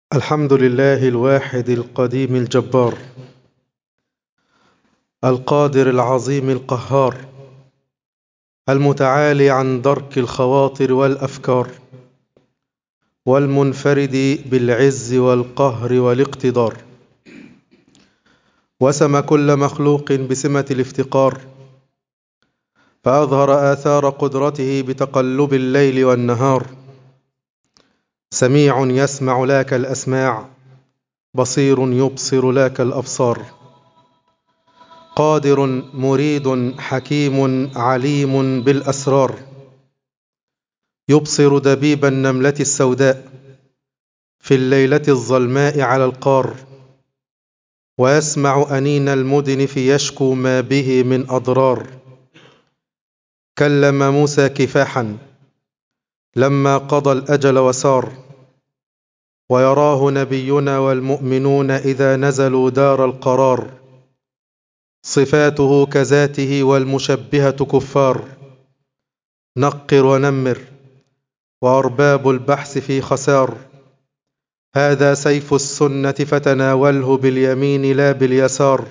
الحمد لله الواحد القديم الجبار القادر العظيم القهار المتعالي عن درك الخواطر والافكار والمنفرد بالعز والقهر والاقتدار وسم كل مخلوق بسمه الافتقار فاظهر اثار قدرته بتقلب الليل والنهار سميع يسمع لك الاسماع بصير يبصر لك الابصار قادر مريد حكيم عليم بالاسرار يبصر دبيب النمله السوداء في الليله الظلماء على القار ويسمع انين المدنف يشكو ما به من اضرار كلم موسى كفاحا لما قضى الاجل وسار ويراه نبينا والمؤمنون اذا نزلوا دار القرار صفاته كذاته والمشبهه كفار نقر ونمر وارباب البحث في خسار هذا سيف السنه فتناوله باليمين لا باليسار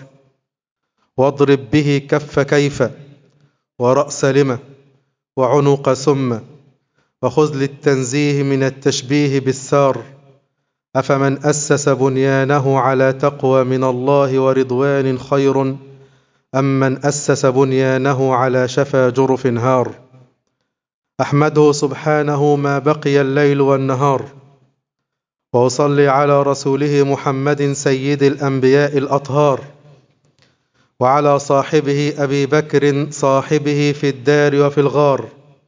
واضرب به كف كيف وراس لم وعنق ثم وخذ للتنزيه من التشبيه بالثار افمن اسس بنيانه على تقوى من الله ورضوان خير ام من اسس بنيانه على شفا جرف هار احمده سبحانه ما بقي الليل والنهار واصلي على رسوله محمد سيد الانبياء الاطهار وعلى صاحبه ابي بكر صاحبه في الدار وفي الغار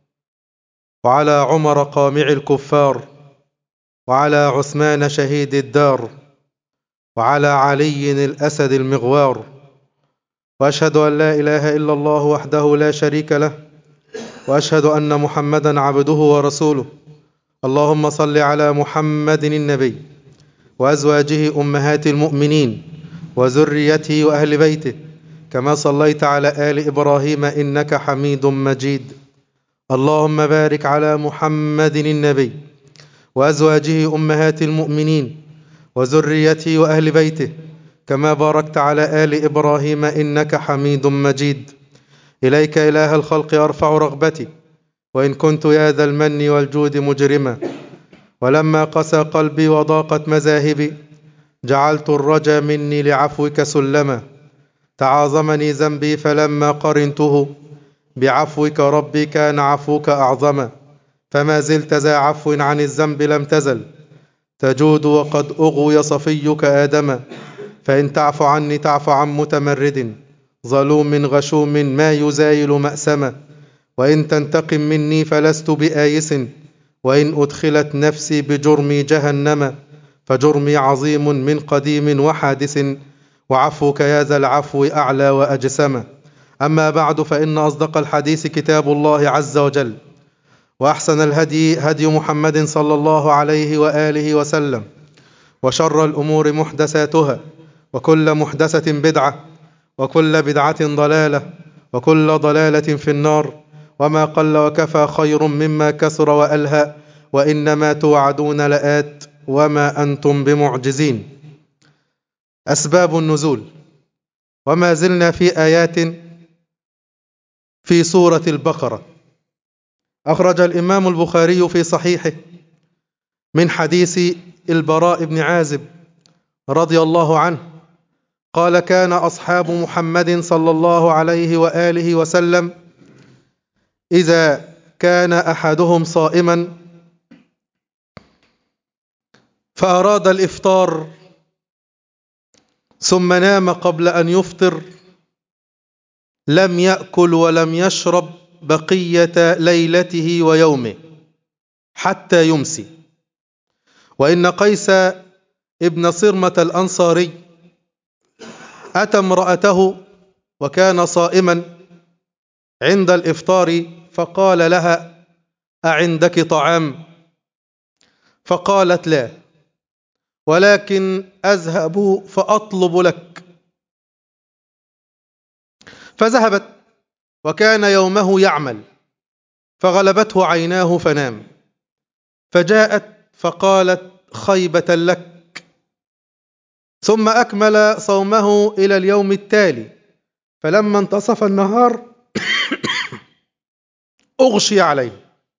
وعلى عمر قامع الكفار وعلى عثمان شهيد الدار وعلى علي الاسد المغوار واشهد ان لا اله الا الله وحده لا شريك له واشهد ان محمدا عبده ورسوله اللهم صل على محمد النبي وازواجه امهات المؤمنين وذريته واهل بيته كما صليت على ال ابراهيم انك حميد مجيد اللهم بارك على محمد النبي وازواجه امهات المؤمنين وذريته واهل بيته كما باركت على ال ابراهيم انك حميد مجيد اليك اله الخلق ارفع رغبتي وان كنت يا ذا المن والجود مجرما ولما قسى قلبي وضاقت مذاهبي جعلت الرجا مني لعفوك سلما تعاظمني ذنبي فلما قرنته بعفوك ربي كان عفوك اعظما فما زلت ذا عفو عن الذنب لم تزل تجود وقد اغوي صفيك ادما فان تعف عني تعف عن متمرد ظلوم غشوم ما يزايل ماسما وان تنتقم مني فلست بايس وان ادخلت نفسي بجرمي جهنم فجرمي عظيم من قديم وحادث وعفوك يا ذا العفو اعلى واجسم اما بعد فان اصدق الحديث كتاب الله عز وجل واحسن الهدي هدي محمد صلى الله عليه واله وسلم وشر الامور محدثاتها وكل محدثه بدعه وكل بدعه ضلاله وكل ضلاله في النار وما قل وكفى خير مما كثر والهى وانما توعدون لات وما انتم بمعجزين اسباب النزول وما زلنا في ايات في سوره البقره أخرج الإمام البخاري في صحيحه من حديث البراء بن عازب رضي الله عنه قال كان أصحاب محمد صلى الله عليه وآله وسلم إذا كان أحدهم صائما فأراد الإفطار ثم نام قبل أن يفطر لم يأكل ولم يشرب بقية ليلته ويومه حتى يمسي وإن قيس ابن صرمة الأنصاري أتى امرأته وكان صائما عند الإفطار فقال لها أعندك طعام فقالت لا ولكن أذهب فأطلب لك فذهبت وكان يومه يعمل فغلبته عيناه فنام فجاءت فقالت خيبة لك ثم أكمل صومه إلى اليوم التالي فلما انتصف النهار أغشي عليه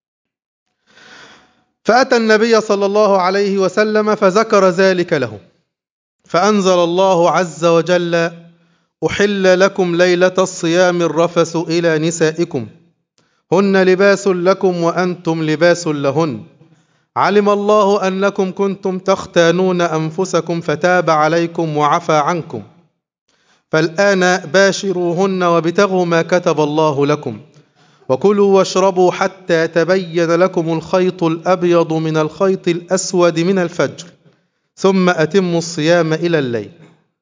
فأتى النبي صلى الله عليه وسلم فذكر ذلك له فأنزل الله عز وجل أحل لكم ليلة الصيام الرفس إلى نسائكم هن لباس لكم وأنتم لباس لهن علم الله أنكم كنتم تختانون أنفسكم فتاب عليكم وعفى عنكم فالآن باشروهن وابتغوا ما كتب الله لكم وكلوا واشربوا حتى يتبين لكم الخيط الأبيض من الخيط الأسود من الفجر ثم أتموا الصيام إلى الليل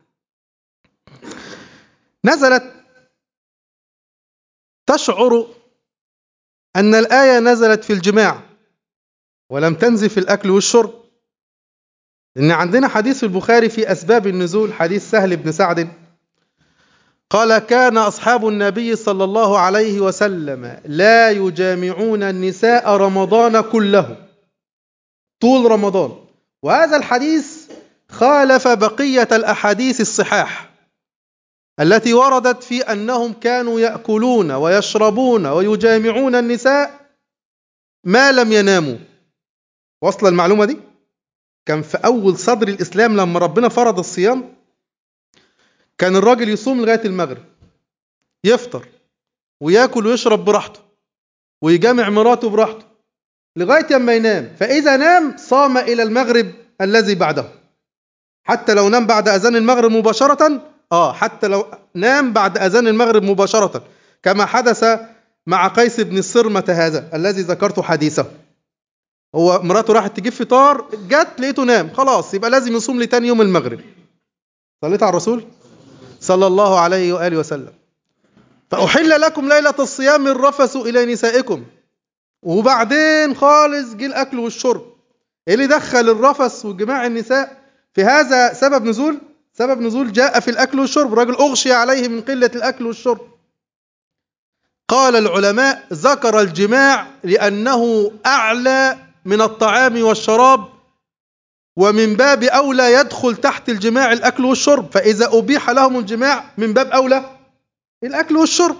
نزلت تشعر أن الآية نزلت في الجماع ولم تنزل في الأكل والشرب إن عندنا حديث البخاري في أسباب النزول حديث سهل بن سعد قال كان أصحاب النبي صلى الله عليه وسلم لا يجامعون النساء رمضان كله طول رمضان وهذا الحديث خالف بقية الأحاديث الصحاح التي وردت في أنهم كانوا يأكلون ويشربون ويجامعون النساء ما لم يناموا وصل المعلومة دي كان في أول صدر الإسلام لما ربنا فرض الصيام كان الراجل يصوم لغاية المغرب يفطر وياكل ويشرب براحته ويجامع مراته براحته لغاية ما ينام فإذا نام صام إلى المغرب الذي بعده حتى لو نام بعد أذان المغرب مباشرة آه حتى لو نام بعد أذان المغرب مباشرة كما حدث مع قيس بن الصرمة هذا الذي ذكرت حديثه هو مراته راحت تجيب فطار جت لقيته نام خلاص يبقى لازم يصوم لتاني يوم المغرب صليت على الرسول صلى الله عليه وآله وسلم فأحل لكم ليلة الصيام الرفث إلى نسائكم وبعدين خالص جه الأكل والشرب إيه اللي دخل الرفث وجماع النساء في هذا سبب نزول سبب نزول جاء في الأكل والشرب الرجل أغشي عليه من قلة الأكل والشرب قال العلماء ذكر الجماع لأنه أعلى من الطعام والشراب ومن باب أولى يدخل تحت الجماع الأكل والشرب فإذا أبيح لهم الجماع من باب أولى الأكل والشرب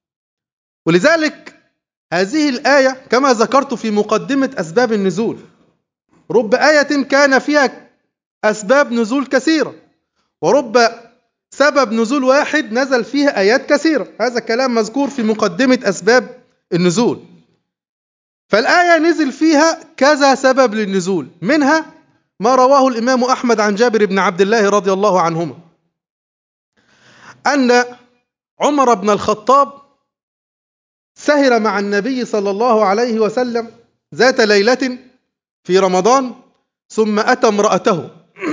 ولذلك هذه الآية كما ذكرت في مقدمة أسباب النزول رب آية كان فيها أسباب نزول كثيرة ورب سبب نزول واحد نزل فيها آيات كثيرة هذا الكلام مذكور في مقدمة أسباب النزول فالآية نزل فيها كذا سبب للنزول منها ما رواه الإمام أحمد عن جابر بن عبد الله رضي الله عنهما أن عمر بن الخطاب سهر مع النبي صلى الله عليه وسلم ذات ليلة في رمضان ثم أتى امرأته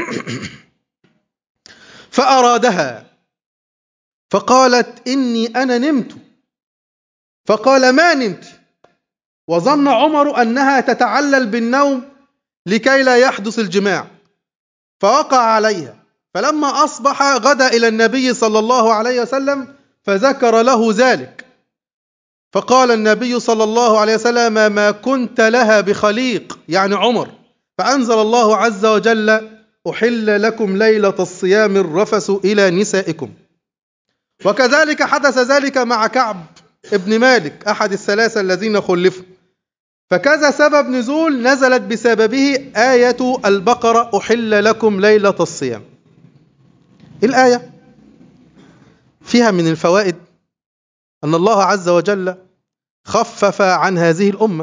فأرادها فقالت إني أنا نمت فقال ما نمت وظن عمر أنها تتعلل بالنوم لكي لا يحدث الجماع فوقع عليها فلما أصبح غدا إلى النبي صلى الله عليه وسلم فذكر له ذلك فقال النبي صلى الله عليه وسلم ما كنت لها بخليق يعني عمر فأنزل الله عز وجل أحل لكم ليلة الصيام الرفس إلى نسائكم وكذلك حدث ذلك مع كعب ابن مالك أحد الثلاثة الذين خلفوا فكذا سبب نزول نزلت بسببه آية البقرة أحل لكم ليلة الصيام الآية فيها من الفوائد أن الله عز وجل خفف عن هذه الأمة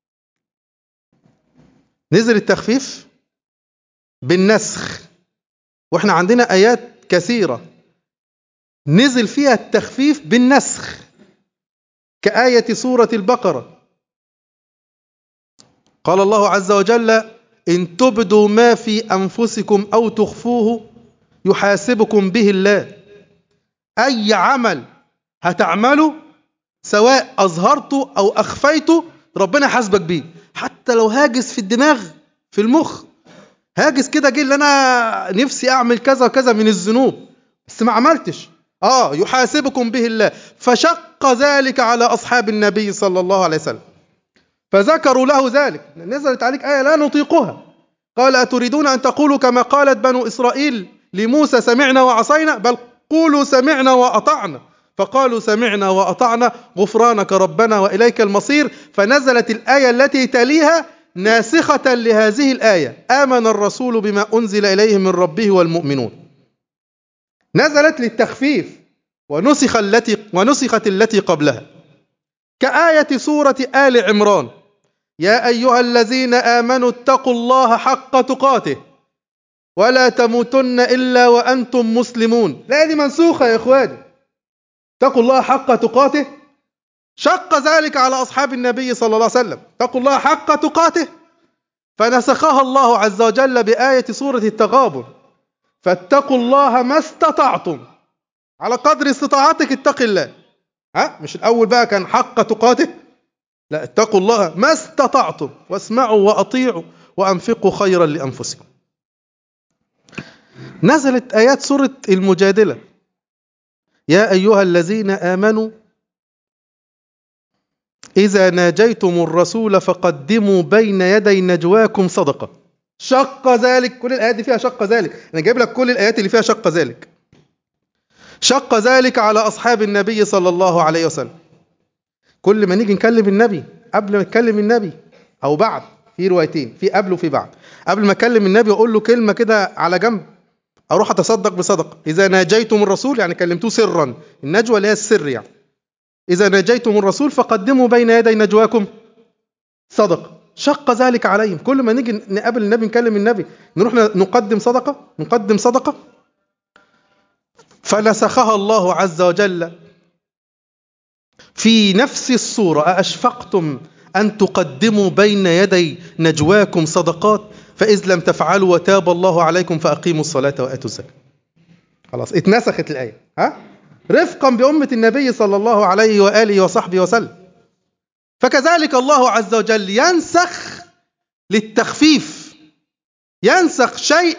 نزل التخفيف بالنسخ واحنا عندنا آيات كثيرة نزل فيها التخفيف بالنسخ كآية سورة البقرة قال الله عز وجل إن تبدوا ما في أنفسكم أو تخفوه يحاسبكم به الله أي عمل هتعمله سواء أظهرته أو أخفيته ربنا حاسبك بيه حتى لو هاجس في الدماغ في المخ هاجس كده جه اللي أنا نفسي أعمل كذا وكذا من الذنوب بس ما عملتش آه يحاسبكم به الله فشق ذلك على أصحاب النبي صلى الله عليه وسلم فذكروا له ذلك نزلت عليك آية لا نطيقها قال أتريدون أن تقولوا كما قالت بنو إسرائيل لموسى سمعنا وعصينا بل قولوا سمعنا وأطعنا فقالوا سمعنا وأطعنا غفرانك ربنا وإليك المصير فنزلت الآية التي تليها ناسخة لهذه الآية آمن الرسول بما أنزل إليه من ربه والمؤمنون نزلت للتخفيف ونسخ التي ونسخت التي قبلها كآية سورة آل عمران يا أيها الذين آمنوا اتقوا الله حق تقاته ولا تموتن إلا وأنتم مسلمون لا دي منسوخة يا إخواني اتقوا الله حق تقاته شق ذلك على أصحاب النبي صلى الله عليه وسلم اتقوا الله حق تقاته فنسخها الله عز وجل بآية سورة التغابن فاتقوا الله ما استطعتم على قدر استطاعتك اتق الله ها مش الأول بقى كان حق تقاته لا اتقوا الله ما استطعتم واسمعوا وأطيعوا وأنفقوا خيرا لأنفسكم نزلت آيات سورة المجادلة يا أيها الذين آمنوا إذا ناجيتم الرسول فقدموا بين يدي نجواكم صدقة شق ذلك كل الآيات دي فيها شق ذلك أنا جايب لك كل الآيات اللي فيها شق ذلك شق ذلك على أصحاب النبي صلى الله عليه وسلم كل ما نيجي نكلم النبي قبل ما نكلم النبي أو بعد في روايتين في قبل وفي بعد قبل ما أكلم النبي أقول له كلمة كده على جنب أروح أتصدق بصدقة إذا ناجيتم الرسول يعني كلمتوه سرا النجوى اللي هي السر يعني إذا ناجيتم الرسول فقدموا بين يدي نجواكم صدقة شق ذلك عليهم كل ما نيجي نقابل النبي نكلم النبي نروح نقدم صدقة نقدم صدقة فنسخها الله عز وجل في نفس الصورة أأشفقتم أن تقدموا بين يدي نجواكم صدقات فإذ لم تفعلوا وتاب الله عليكم فأقيموا الصلاة وآتوا الزكاة خلاص اتنسخت الآية ها رفقا بأمة النبي صلى الله عليه وآله وصحبه وسلم فكذلك الله عز وجل ينسخ للتخفيف ينسخ شيء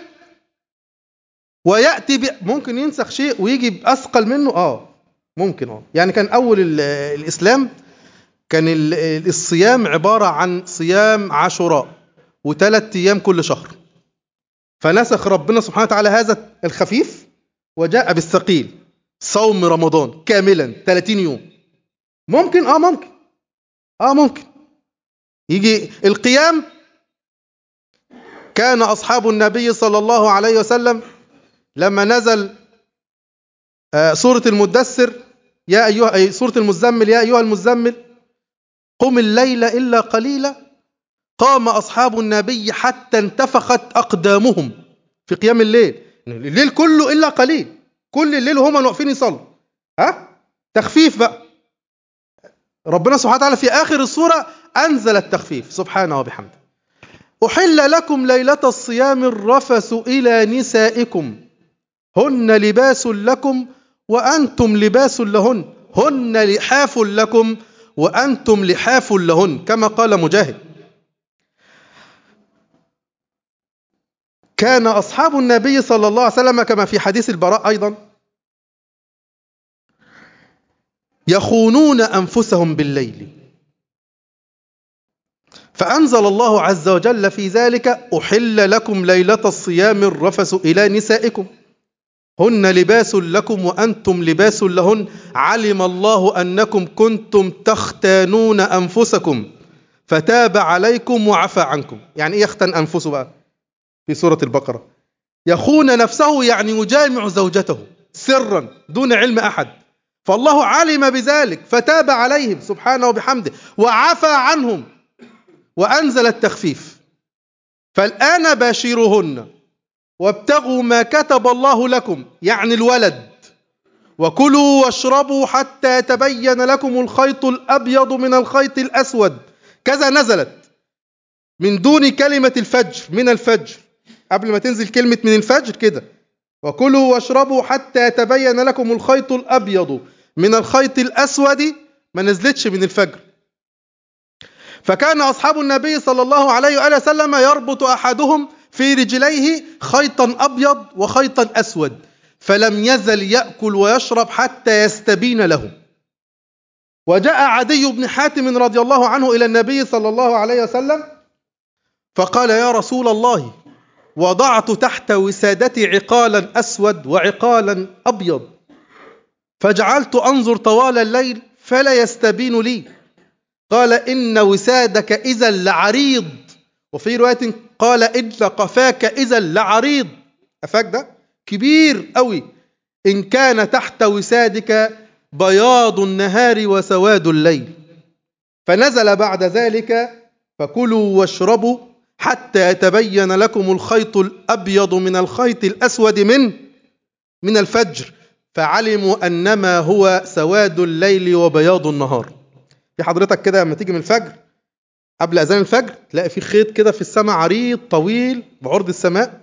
ويأتي ب... ممكن ينسخ شيء ويجي بأثقل منه اه ممكن اه يعني كان أول الإسلام كان الصيام عبارة عن صيام عاشوراء وثلاث أيام كل شهر فنسخ ربنا سبحانه وتعالى هذا الخفيف وجاء بالثقيل صوم رمضان كاملا 30 يوم ممكن اه ممكن اه ممكن يجي القيام كان أصحاب النبي صلى الله عليه وسلم لما نزل سورة المدثر يا أيها أي سورة المزمل يا أيها المزمل قم الليل إلا قليلا قام أصحاب النبي حتى انتفخت أقدامهم في قيام الليل الليل كله إلا قليل كل الليل هم واقفين يصلوا ها تخفيف بقى ربنا سبحانه وتعالى في آخر السورة أنزل التخفيف سبحانه وبحمده أحل لكم ليلة الصيام الرفث إلى نسائكم هن لباس لكم وأنتم لباس لهن هن لحاف لكم وأنتم لحاف لهن كما قال مجاهد كان أصحاب النبي صلى الله عليه وسلم كما في حديث البراء أيضا يخونون أنفسهم بالليل فأنزل الله عز وجل في ذلك أحل لكم ليلة الصيام الرفس إلى نسائكم هن لباس لكم وأنتم لباس لهن علم الله أنكم كنتم تختانون أنفسكم فتاب عليكم وعفى عنكم يعني إيه يختن أنفسه بقى في سورة البقرة يخون نفسه يعني يجامع زوجته سرا دون علم أحد فالله علم بذلك فتاب عليهم سبحانه وبحمده وعفى عنهم وأنزل التخفيف فالآن باشروهن وابتغوا ما كتب الله لكم يعني الولد وكلوا واشربوا حتى يتبين لكم الخيط الأبيض من الخيط الأسود كذا نزلت من دون كلمة الفجر من الفجر قبل ما تنزل كلمة من الفجر كده وكلوا واشربوا حتى يتبين لكم الخيط الأبيض من الخيط الأسود ما نزلتش من الفجر فكان أصحاب النبي صلى الله عليه وآله وسلم يربط أحدهم في رجليه خيطا أبيض وخيطا أسود فلم يزل يأكل ويشرب حتى يستبين له وجاء عدي بن حاتم رضي الله عنه إلى النبي صلى الله عليه وسلم فقال يا رسول الله وضعت تحت وسادتي عقالا أسود وعقالا أبيض فجعلت أنظر طوال الليل فلا يستبين لي قال إن وسادك إذا لعريض وفي رواية قال إن قفاك إذا لعريض أفاك ده كبير قوي إن كان تحت وسادك بياض النهار وسواد الليل فنزل بعد ذلك فكلوا واشربوا حتى يتبين لكم الخيط الأبيض من الخيط الأسود من من الفجر فعلموا أنما هو سواد الليل وبياض النهار في حضرتك كده لما تيجي من الفجر قبل أذان الفجر تلاقي في خيط كده في السماء عريض طويل بعرض السماء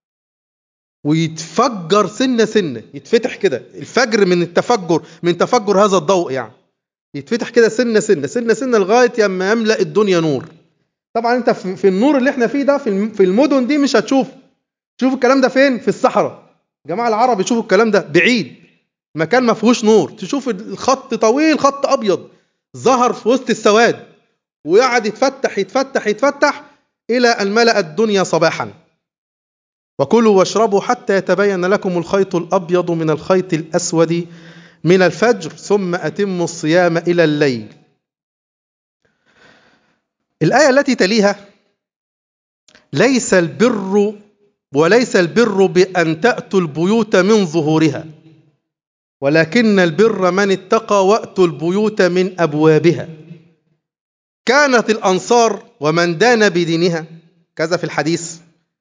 ويتفجر سنة سنة يتفتح كده الفجر من التفجر من تفجر هذا الضوء يعني يتفتح كده سنة سنة سنة سنة لغاية يما يملأ الدنيا نور طبعا انت في النور اللي احنا فيه ده في المدن دي مش هتشوف تشوف الكلام ده فين في الصحراء جماعة العرب يشوفوا الكلام ده بعيد مكان ما فيهوش نور تشوف الخط طويل خط ابيض ظهر في وسط السواد ويقعد يتفتح يتفتح يتفتح الى ان ملأ الدنيا صباحا وكلوا واشربوا حتى يتبين لكم الخيط الابيض من الخيط الاسود من الفجر ثم اتموا الصيام الى الليل الايه التي تليها ليس البر وليس البر بان تاتوا البيوت من ظهورها ولكن البر من اتقى واتوا البيوت من ابوابها كانت الانصار ومن دان بدينها كذا في الحديث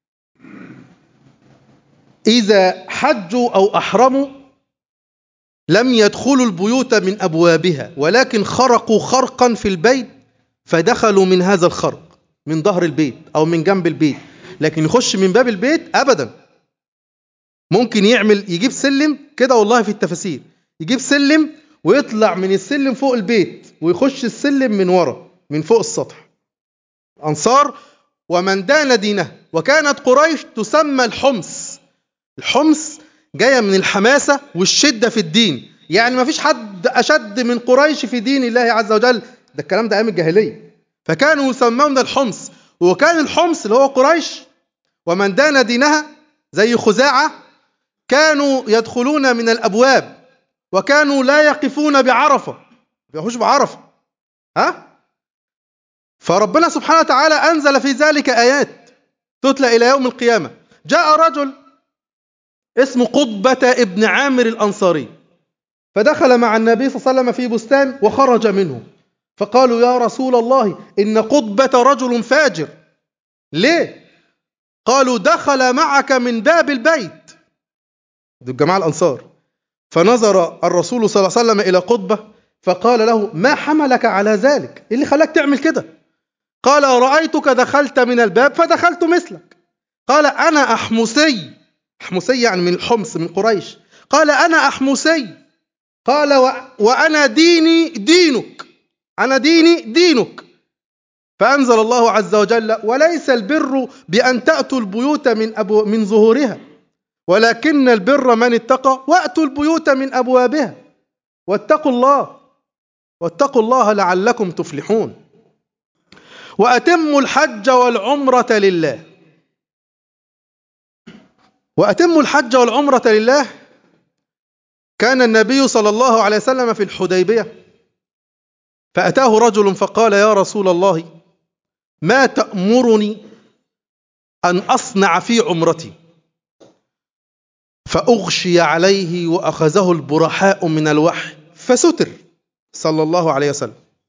اذا حجوا او احرموا لم يدخلوا البيوت من ابوابها ولكن خرقوا خرقا في البيت فدخلوا من هذا الخرق من ظهر البيت او من جنب البيت لكن يخش من باب البيت ابدا ممكن يعمل يجيب سلم كده والله في التفاسير يجيب سلم ويطلع من السلم فوق البيت ويخش السلم من ورا من فوق السطح أنصار ومن دان دينه وكانت قريش تسمى الحمص الحمص جاية من الحماسة والشدة في الدين يعني ما فيش حد أشد من قريش في دين الله عز وجل ده الكلام ده أيام الجاهلية فكانوا يسمون الحمص وكان الحمص اللي هو قريش ومن دان دينها زي خزاعة كانوا يدخلون من الأبواب وكانوا لا يقفون بعرفة ما يقفوش بعرفة ها فربنا سبحانه وتعالى أنزل في ذلك آيات تتلى إلى يوم القيامة جاء رجل اسمه قطبة ابن عامر الأنصاري فدخل مع النبي صلى الله عليه وسلم في بستان وخرج منه فقالوا يا رسول الله إن قطبة رجل فاجر ليه؟ قالوا دخل معك من باب البيت دول الجماعة الأنصار فنظر الرسول صلى الله عليه وسلم إلى قطبة فقال له ما حملك على ذلك إيه اللي خلاك تعمل كده قال رأيتك دخلت من الباب فدخلت مثلك قال أنا أحمسي أحمسي يعني من الحمص من قريش قال أنا أحمسي قال و... وأنا ديني دينك أنا ديني دينك فأنزل الله عز وجل وليس البر بأن تأتوا البيوت من, أبو من ظهورها ولكن البر من اتقى وأتوا البيوت من أبوابها واتقوا الله واتقوا الله لعلكم تفلحون وأتموا الحج والعمرة لله وأتموا الحج والعمرة لله كان النبي صلى الله عليه وسلم في الحديبية فأتاه رجل فقال يا رسول الله ما تأمرني أن أصنع في عمرتي فأغشي عليه وأخذه البرحاء من الوحي فستر صلى الله عليه وسلم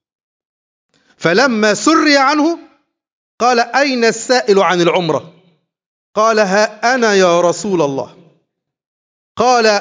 فلما سري عنه قال أين السائل عن العمرة قال ها أنا يا رسول الله قال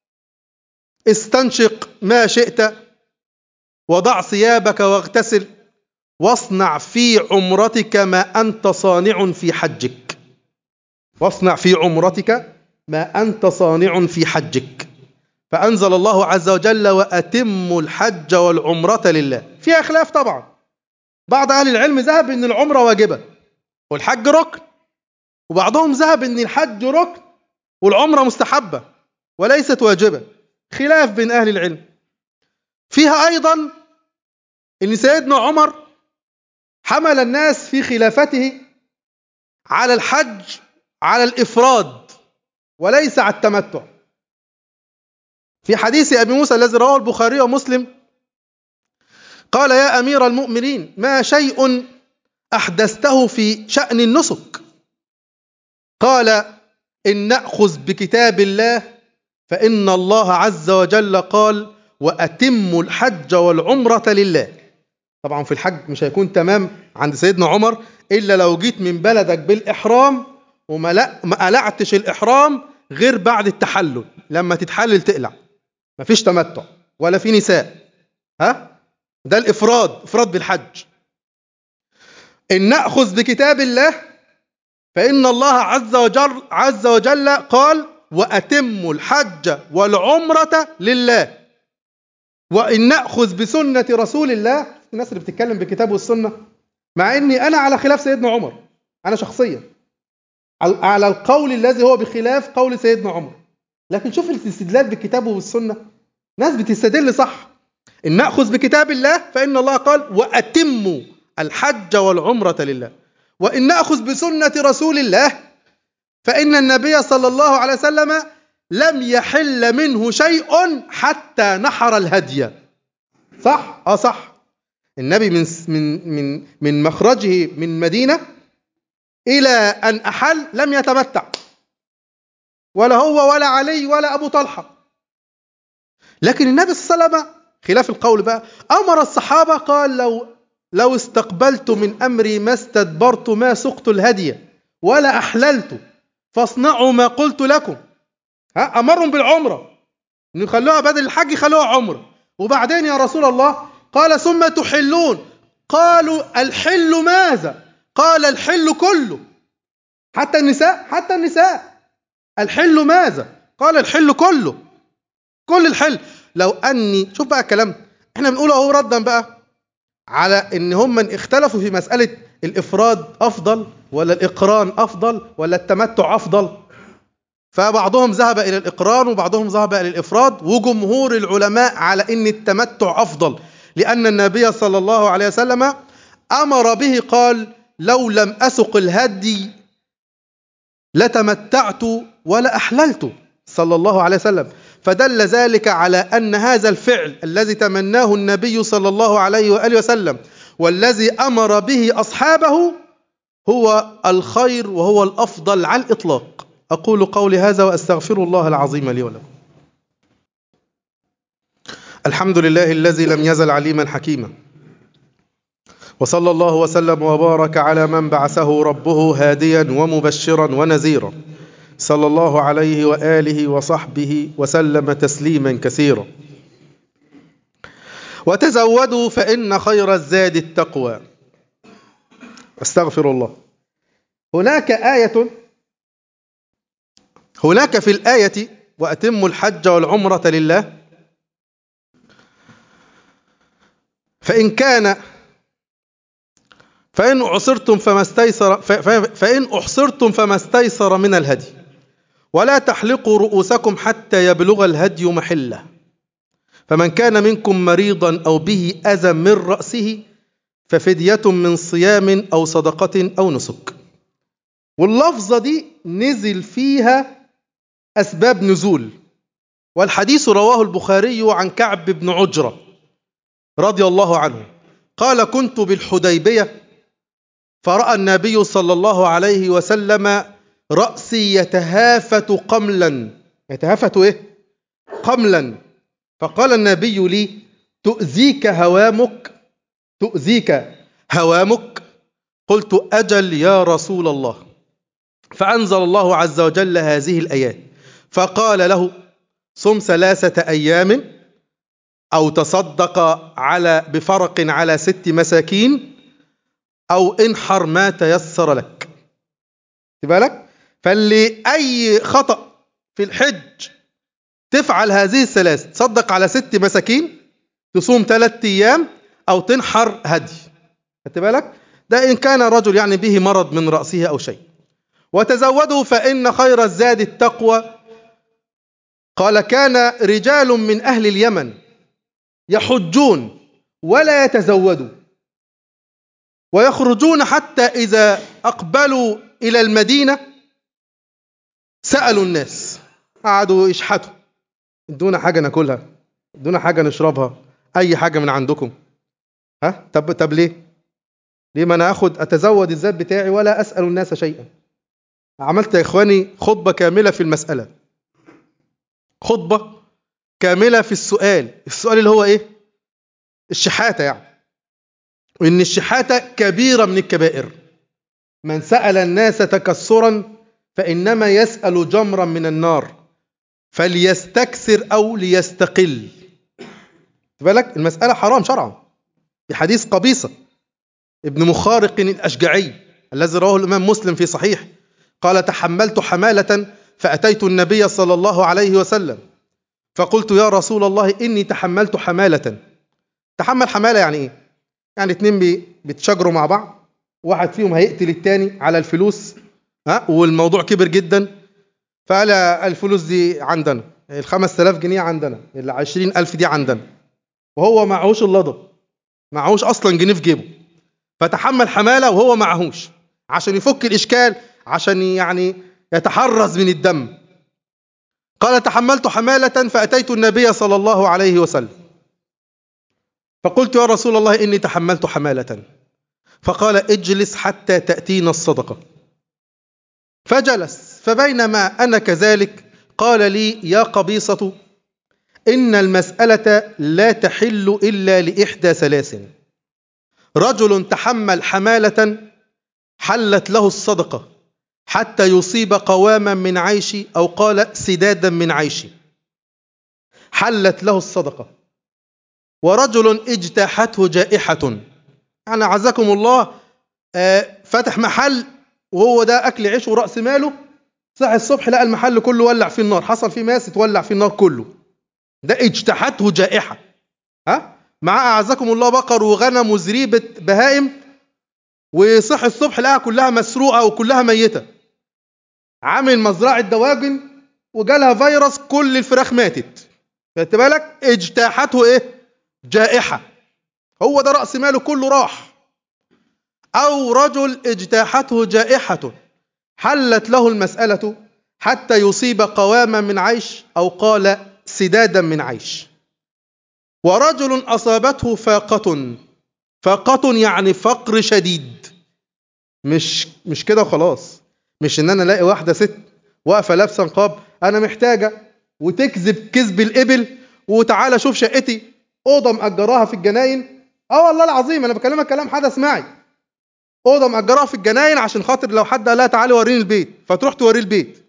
استنشق ما شئت وضع ثيابك واغتسل واصنع في عمرتك ما أنت صانع في حجك واصنع في عمرتك ما أنت صانع في حجك فأنزل الله عز وجل وأتم الحج والعمرة لله فيها خلاف طبعا بعض أهل العلم ذهب أن العمرة واجبة والحج ركن وبعضهم ذهب أن الحج ركن والعمرة مستحبة وليست واجبة خلاف بين أهل العلم فيها أيضا أن سيدنا عمر حمل الناس في خلافته على الحج على الإفراد وليس على التمتع في حديث أبي موسى الذي رواه البخاري ومسلم قال يا أمير المؤمنين ما شيء أحدثته في شأن النسك قال إن نأخذ بكتاب الله فإن الله عز وجل قال وأتموا الحج والعمرة لله طبعا في الحج مش هيكون تمام عند سيدنا عمر إلا لو جيت من بلدك بالإحرام وما لا ما قلعتش الإحرام غير بعد التحلل لما تتحلل تقلع مفيش تمتع ولا في نساء ها ده الإفراد إفراد بالحج إن نأخذ بكتاب الله فإن الله عز وجل عز وجل قال وأتموا الحج والعمرة لله وإن نأخذ بسنة رسول الله الناس اللي بتتكلم بالكتاب والسنة مع إني أنا على خلاف سيدنا عمر أنا شخصيا على القول الذي هو بخلاف قول سيدنا عمر لكن شوف الاستدلال بالكتاب والسنة ناس بتستدل صح إن نأخذ بكتاب الله فإن الله قال وأتموا الحج والعمرة لله وإن نأخذ بسنة رسول الله فإن النبي صلى الله عليه وسلم لم يحل منه شيء حتى نحر الهدي صح اه صح النبي من من من من مخرجه من مدينه الى ان احل لم يتمتع ولا هو ولا علي ولا ابو طلحه لكن النبي صلى الله عليه وسلم خلاف القول بقى امر الصحابه قال لو لو استقبلت من امري ما استدبرت ما سقت الهدي ولا احللت فاصنعوا ما قلت لكم ها امرهم بالعمره ان يخلوها بدل الحج يخلوها عمره وبعدين يا رسول الله قال ثم تحلون قالوا الحل ماذا قال الحل كله حتى النساء حتى النساء الحل ماذا قال الحل كله كل الحل لو اني شوف بقى الكلام احنا بنقول اهو ردا بقى على ان هم من اختلفوا في مساله الافراد افضل ولا الاقران افضل ولا التمتع افضل فبعضهم ذهب الى الاقران وبعضهم ذهب الى الافراد وجمهور العلماء على ان التمتع افضل لان النبي صلى الله عليه وسلم امر به قال لو لم اسق الهدي لتمتعت ولا احللت صلى الله عليه وسلم فدل ذلك على ان هذا الفعل الذي تمناه النبي صلى الله عليه واله وسلم والذي امر به اصحابه هو الخير وهو الافضل على الاطلاق اقول قولي هذا واستغفر الله العظيم لي ولكم الحمد لله الذي لم يزل عليما حكيما وصلى الله وسلم وبارك على من بعثه ربه هاديا ومبشرا ونذيرا صلى الله عليه واله وصحبه وسلم تسليما كثيرا وتزودوا فان خير الزاد التقوى استغفر الله هناك ايه هناك في الايه واتموا الحج والعمره لله فان كان فإن أعصرتم فما استيسر فإن أحصرتم فما استيسر من الهدي ولا تحلقوا رؤوسكم حتى يبلغ الهدي محله فمن كان منكم مريضا أو به أذى من رأسه ففدية من صيام أو صدقة أو نسك واللفظة دي نزل فيها أسباب نزول والحديث رواه البخاري عن كعب بن عجرة رضي الله عنه قال كنت بالحديبية فرأى النبي صلى الله عليه وسلم رأسي يتهافت قملا يتهافت ايه قملا فقال النبي لي تؤذيك هوامك تؤذيك هوامك قلت أجل يا رسول الله فأنزل الله عز وجل هذه الآيات فقال له صم ثلاثة أيام أو تصدق على بفرق على ست مساكين أو انحر ما تيسر لك بالك فاللي أي خطأ في الحج تفعل هذه الثلاث تصدق على ست مساكين تصوم ثلاثة أيام أو تنحر هدي خدت بالك ده إن كان رجل يعني به مرض من رأسه أو شيء وتزودوا فإن خير الزاد التقوى قال كان رجال من أهل اليمن يحجون ولا يتزودوا ويخرجون حتى إذا أقبلوا إلى المدينة سالوا الناس قعدوا يشحتوا ادونا حاجه ناكلها ادونا حاجه نشربها اي حاجه من عندكم ها طب طب ليه ليه ما انا اخد اتزود الذات بتاعي ولا اسال الناس شيئا عملت يا اخواني خطبه كامله في المساله خطبه كامله في السؤال السؤال اللي هو ايه الشحاته يعني وان الشحاته كبيره من الكبائر من سال الناس تكسرا فانما يسال جمرا من النار فليستكثر او ليستقل بالك المساله حرام شرعا في حديث قبيصه ابن مخارق الاشجعي الذي رواه الامام مسلم في صحيح قال تحملت حماله فاتيت النبي صلى الله عليه وسلم فقلت يا رسول الله اني تحملت حماله تحمل حماله يعني ايه يعني اتنين بي- بيتشاجروا مع بعض واحد فيهم هيقتل التاني على الفلوس ها والموضوع كبر جدا فقال الفلوس دي عندنا ال 5000 جنيه عندنا ال 20000 دي عندنا وهو معهوش اللضب معهوش اصلا جنيه في جيبه فتحمل حماله وهو معهوش عشان يفك الاشكال عشان يعني يتحرز من الدم قال تحملت حماله فاتيت النبي صلى الله عليه وسلم فقلت يا رسول الله اني تحملت حماله فقال اجلس حتى تاتينا الصدقه فجلس فبينما انا كذلك قال لي يا قبيصه ان المساله لا تحل الا لاحدى ثلاث رجل تحمل حماله حلت له الصدقه حتى يصيب قواما من عيشي او قال سدادا من عيشي حلت له الصدقه ورجل اجتاحته جائحه يعني عزكم الله آه، فتح محل وهو ده اكل عيش وراس ماله صحي الصبح لقى المحل كله ولع فيه النار حصل فيه ماس اتولع فيه النار كله ده اجتاحته جائحه ها معاه اعزكم الله بقر وغنم وزريبه بهائم وصحي الصبح لقاها كلها مسروقه وكلها ميته عامل مزرعه دواجن وجالها فيروس كل الفراخ ماتت خدت بالك اجتاحته ايه جائحه هو ده راس ماله كله راح او رجل اجتاحته جائحه حلت له المساله حتى يصيب قواما من عيش او قال سدادا من عيش ورجل اصابته فاقه فاقه يعني فقر شديد مش مش كده وخلاص مش ان انا الاقي واحده ست واقفه لابسه نقاب انا محتاجه وتكذب كذب الابل وتعالى شوف شقتي اوضه مأجراها في الجناين اه والله العظيم انا بكلمك كلام حدث معي اوضه مأجراها في الجناين عشان خاطر لو حد قال لها تعالي وريني البيت فتروح توريه البيت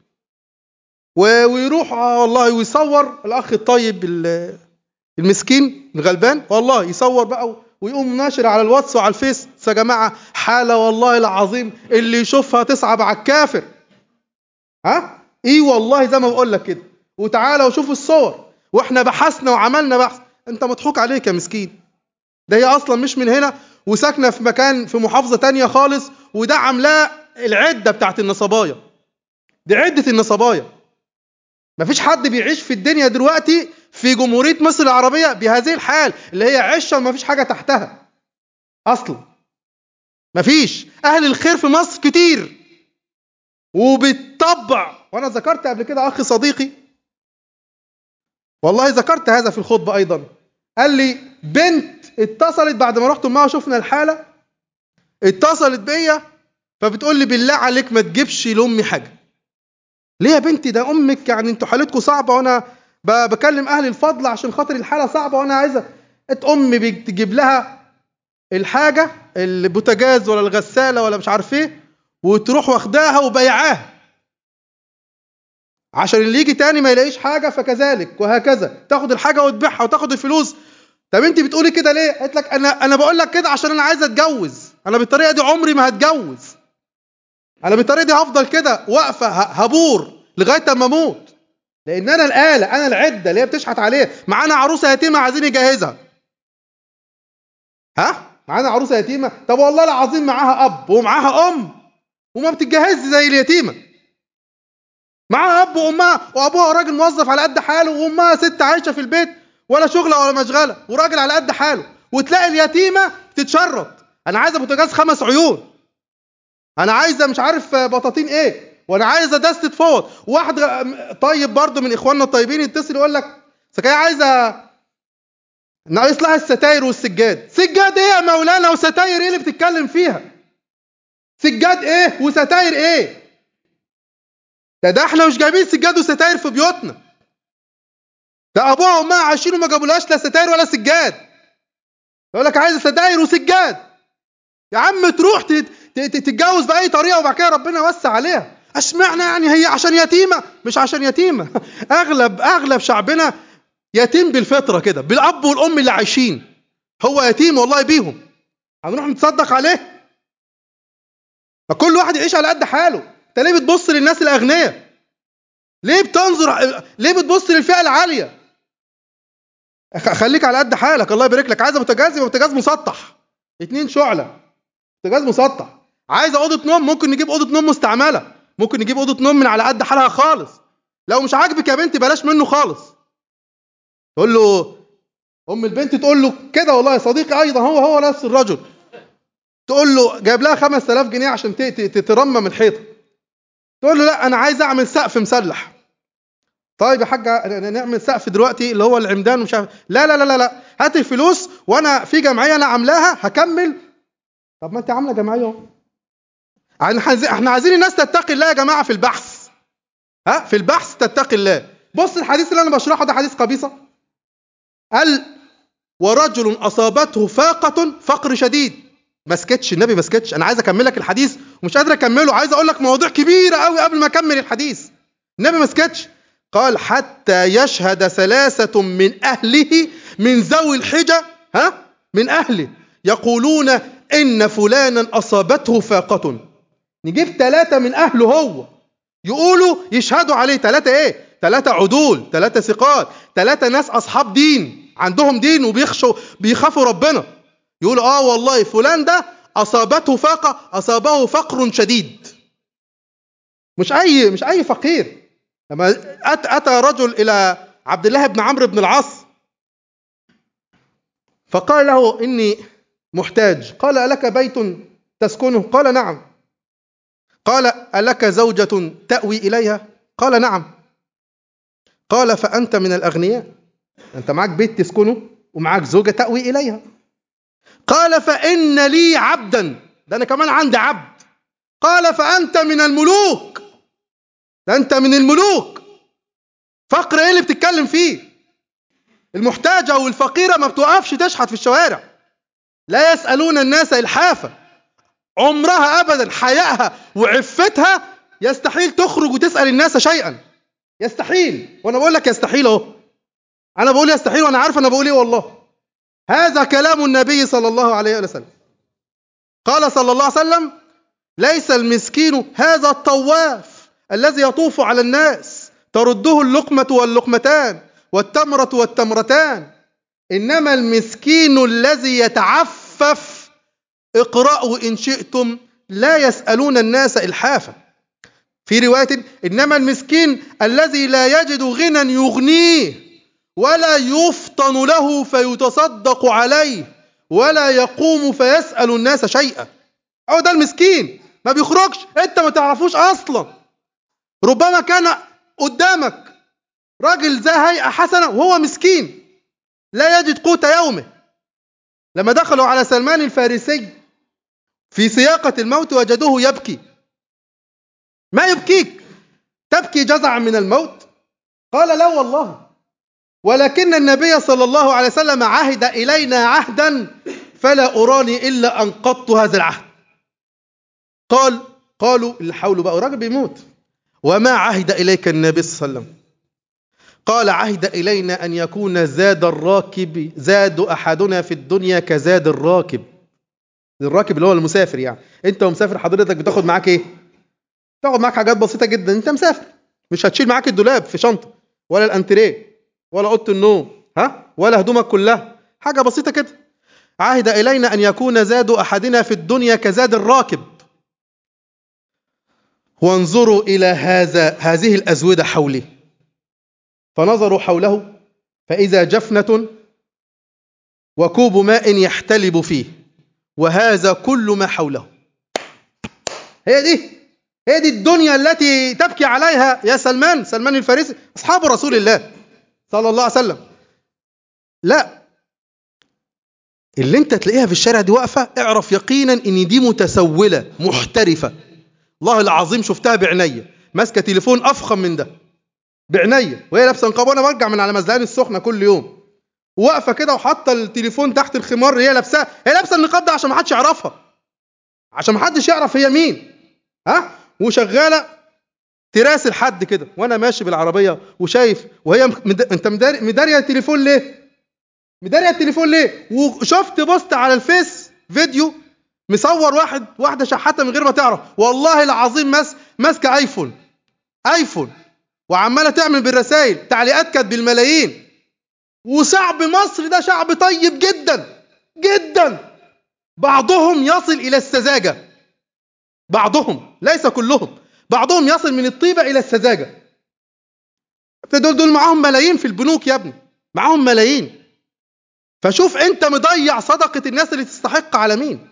و- ويروح آه والله ويصور الاخ الطيب ال- المسكين الغلبان والله يصور بقى ويقوم ناشر على الواتس وعلى الفيس يا جماعه حاله والله العظيم اللي يشوفها تصعب على الكافر ها ايه والله زي ما بقول لك كده وتعالى وشوف الصور واحنا بحثنا وعملنا بحث انت مضحوك عليك يا مسكين ده هي اصلا مش من هنا وساكنه في مكان في محافظه تانية خالص وده عاملاه العده بتاعت النصبايا دي عده النصبايا مفيش حد بيعيش في الدنيا دلوقتي في جمهوريه مصر العربيه بهذه الحال اللي هي عشه ومفيش حاجه تحتها اصلا مفيش اهل الخير في مصر كتير وبتطبع وانا ذكرت قبل كده اخي صديقي والله ذكرت هذا في الخطبه ايضا قال لي بنت اتصلت بعد ما رحت معاها شفنا الحاله اتصلت بيا فبتقول لي بالله عليك ما تجيبش لامي حاجه ليه يا بنتي ده امك يعني انتوا حالتكم صعبه وانا ب- بكلم اهل الفضل عشان خاطر الحاله صعبه وانا عايزه ات امي بتجيب لها الحاجه البوتاجاز ولا الغساله ولا مش عارف ايه وتروح واخداها وبيعاها عشان اللي يجي تاني ما يلاقيش حاجه فكذلك وهكذا تاخد الحاجه وتبيعها وتاخد الفلوس طب انت بتقولي كده ليه قالت لك انا انا بقول لك كده عشان انا عايزه اتجوز انا بالطريقه دي عمري ما هتجوز انا بالطريقه دي هفضل كده واقفه ه- هبور لغايه اما اموت لان انا الاله انا العده اللي هي بتشحت عليها معانا عروسه يتيمه عايزين يجهزها ها معانا عروسه يتيمه طب والله العظيم معاها اب ومعاها ام وما بتتجهزش زي اليتيمه معاها اب وامها وابوها راجل موظف على قد حاله وامها ست عايشه في البيت ولا شغله ولا مشغله وراجل على قد حاله وتلاقي اليتيمه تتشرط انا عايزه بوتاجاز خمس عيون انا عايزه مش عارف بطاطين ايه وانا عايز ادست فوت واحد طيب برضه من اخواننا الطيبين يتصل يقول لك سكاية عايزه ناقص لها الستاير والسجاد سجاد ايه يا مولانا وستاير ايه اللي بتتكلم فيها سجاد ايه وستاير ايه ده ده احنا مش جايبين سجاد وستاير في بيوتنا ده ابوها وامها عايشين وما جابولهاش لا ستاير ولا سجاد يقول لك عايز ستاير وسجاد يا عم تروح تتجوز باي طريقه وبعد كده ربنا يوسع عليها اشمعنى يعني هي عشان يتيمه مش عشان يتيمه اغلب اغلب شعبنا يتيم بالفطره كده بالاب والام اللي عايشين هو يتيم والله بيهم هنروح نتصدق عليه فكل واحد يعيش على قد حاله انت ليه بتبص للناس الاغنياء ليه بتنظر ليه بتبص للفئه العاليه خليك على قد حالك الله يبارك لك عايز بوتاجاز يبقى بوتاجاز مسطح اتنين شعله بوتاجاز مسطح عايز اوضه نوم ممكن نجيب اوضه نوم مستعمله ممكن نجيب اوضه نوم من على قد حالها خالص لو مش عاجبك يا بنتي بلاش منه خالص تقول له ام البنت تقول له كده والله يا صديقي ايضا هو هو نفس الرجل تقول له جايب لها 5000 جنيه عشان تترمم الحيطه تقول له لا انا عايز اعمل سقف مسلح طيب يا حاجه نعمل سقف دلوقتي اللي هو العمدان ومش عارف لا لا لا لا هات الفلوس وانا في جمعيه انا عاملاها هكمل طب ما انت عامله جمعيه اهو احنا عايزين الناس تتقي الله يا جماعه في البحث ها في البحث تتقي الله بص الحديث اللي انا بشرحه ده حديث قبيصه قال ورجل اصابته فاقه فقر شديد ما سكتش النبي ما سكتش انا عايز اكمل لك الحديث ومش قادر اكمله عايز اقول لك مواضيع كبيره قوي قبل ما اكمل الحديث النبي ما سكتش قال حتى يشهد ثلاثه من اهله من ذوي الحجه ها من اهله يقولون ان فلانا اصابته فاقه نجيب ثلاثه من اهله هو يقولوا يشهدوا عليه ثلاثه ايه ثلاثه عدول ثلاثه ثقات ثلاثه ناس اصحاب دين عندهم دين وبيخشوا بيخافوا ربنا يقول اه والله فلان ده اصابته فاقه اصابه فقر شديد مش اي مش اي فقير لما اتى رجل الى عبد الله بن عمرو بن العاص فقال له اني محتاج قال الك بيت تسكنه قال نعم قال الك زوجه تاوي اليها قال نعم قال فانت من الاغنياء انت معاك بيت تسكنه ومعاك زوجه تاوي اليها قال فإن لي عبدا ده أنا كمان عندي عبد قال فأنت من الملوك ده أنت من الملوك فقر إيه اللي بتتكلم فيه المحتاجة والفقيرة ما بتوقفش تشحت في الشوارع لا يسألون الناس إلحافا عمرها أبدا حيائها وعفتها يستحيل تخرج وتسأل الناس شيئا يستحيل وأنا بقول لك يستحيل أهو أنا بقول يستحيل وأنا عارف أنا بقول إيه والله هذا كلام النبي صلى الله عليه وسلم قال صلى الله عليه وسلم ليس المسكين هذا الطواف الذي يطوف على الناس ترده اللقمة واللقمتان والتمرة والتمرتان إنما المسكين الذي يتعفف اقرأوا إن شئتم لا يسألون الناس إلحافا في رواية إنما المسكين الذي لا يجد غنى يغنيه ولا يفطن له فيتصدق عليه ولا يقوم فيسأل الناس شيئا أو ده المسكين ما بيخرجش انت ما تعرفوش اصلا ربما كان قدامك راجل ذا هيئة حسنة وهو مسكين لا يجد قوت يومه لما دخلوا على سلمان الفارسي في سياقة الموت وجدوه يبكي ما يبكيك تبكي جزعا من الموت قال لا والله ولكن النبي صلى الله عليه وسلم عهد إلينا عهدا فلا أراني إلا أنقضت هذا العهد قال قالوا اللي حاولوا بقى الراجل بيموت وما عهد إليك النبي صلى الله عليه وسلم قال عهد إلينا أن يكون زاد الراكب زاد أحدنا في الدنيا كزاد الراكب الراكب اللي هو المسافر يعني انت ومسافر حضرتك بتاخد معاك ايه تاخد معاك حاجات بسيطه جدا انت مسافر مش هتشيل معاك الدولاب في شنطه ولا الانتريه ولا اوضه النوم ها ولا هدومك كلها حاجه بسيطه كده عهد الينا ان يكون زاد احدنا في الدنيا كزاد الراكب وانظروا الى هذا هذه الازوده حولي فنظروا حوله فاذا جفنه وكوب ماء يحتلب فيه وهذا كل ما حوله هي دي هي دي الدنيا التي تبكي عليها يا سلمان سلمان الفارسي أصحاب رسول الله صلى الله عليه وسلم لا اللي انت تلاقيها في الشارع دي واقفة اعرف يقينا ان دي متسولة محترفة الله العظيم شفتها بعينيا ماسكة تليفون أفخم من ده بعينيا وهي لابسة نقاب وانا برجع من على مزلقان السخنة كل يوم واقفة كده وحاطة التليفون تحت الخمار هي لابساه هي لابسة النقاب ده عشان ما حدش يعرفها عشان ما حدش يعرف هي مين ها وشغالة تراسل حد كده وانا ماشي بالعربية وشايف وهي مد... انت مداري مدارية التليفون ليه مدارية التليفون ليه وشفت بوست على الفيس فيديو مصور واحد واحدة شحاتة من غير ما تعرف والله العظيم ماس ماسكة ايفون ايفون وعمالة تعمل بالرسائل تعليقات كانت بالملايين وشعب مصر ده شعب طيب جدا جدا بعضهم يصل إلى السذاجة بعضهم ليس كلهم بعضهم يصل من الطيبة إلى السذاجة دول دول معاهم ملايين في البنوك يا ابني معاهم ملايين فشوف انت مضيع صدقة الناس اللي تستحق على مين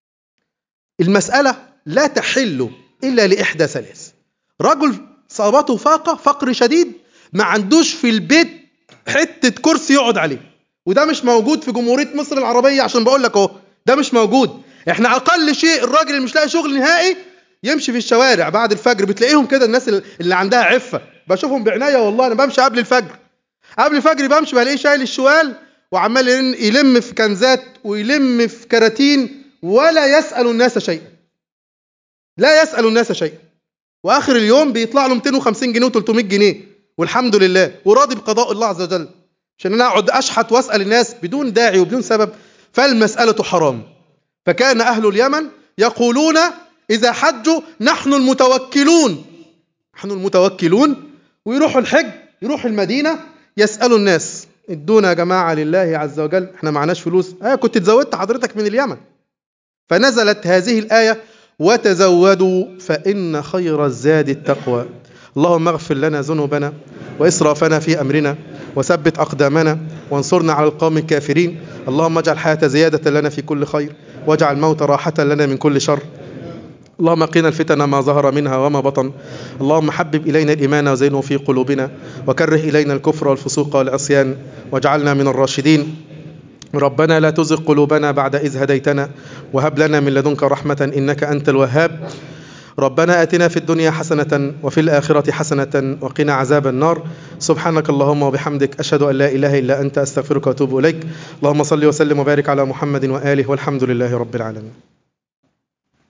المسألة لا تحل إلا لإحدى ثلاث رجل صابته فاقة فقر شديد ما عندوش في البيت حتة كرسي يقعد عليه وده مش موجود في جمهورية مصر العربية عشان بقول لك اهو ده مش موجود احنا اقل شيء الراجل اللي مش لاقي شغل نهائي يمشي في الشوارع بعد الفجر بتلاقيهم كده الناس اللي عندها عفة بشوفهم بعناية والله انا بمشي قبل الفجر قبل الفجر بمشي بلاقيه شايل الشوال وعمال يلم في كنزات ويلم في كراتين ولا يسأل الناس شيئا لا يسأل الناس شيئا واخر اليوم بيطلع له 250 جنيه و300 جنيه والحمد لله وراضي بقضاء الله عز وجل عشان انا اقعد اشحت واسال الناس بدون داعي وبدون سبب فالمساله حرام فكان اهل اليمن يقولون اذا حجوا نحن المتوكلون نحن المتوكلون ويروحوا الحج يروحوا المدينه يسالوا الناس ادونا يا جماعه لله عز وجل احنا معناش فلوس اه كنت اتزودت حضرتك من اليمن فنزلت هذه الايه وتزودوا فان خير الزاد التقوى اللهم اغفر لنا ذنوبنا وإسرافنا في أمرنا وثبت أقدامنا وانصرنا على القوم الكافرين اللهم اجعل الحياة زيادة لنا في كل خير واجعل الموت راحة لنا من كل شر اللهم قنا الفتن ما ظهر منها وما بطن اللهم حبب إلينا الإيمان وزينه في قلوبنا وكره إلينا الكفر والفسوق والعصيان واجعلنا من الراشدين ربنا لا تزغ قلوبنا بعد إذ هديتنا وهب لنا من لدنك رحمة إنك أنت الوهاب ربنا آتنا في الدنيا حسنة وفي الآخرة حسنة وقنا عذاب النار سبحانك اللهم وبحمدك أشهد أن لا إله إلا أنت أستغفرك وأتوب إليك اللهم صل وسلم وبارك على محمد وآله والحمد لله رب العالمين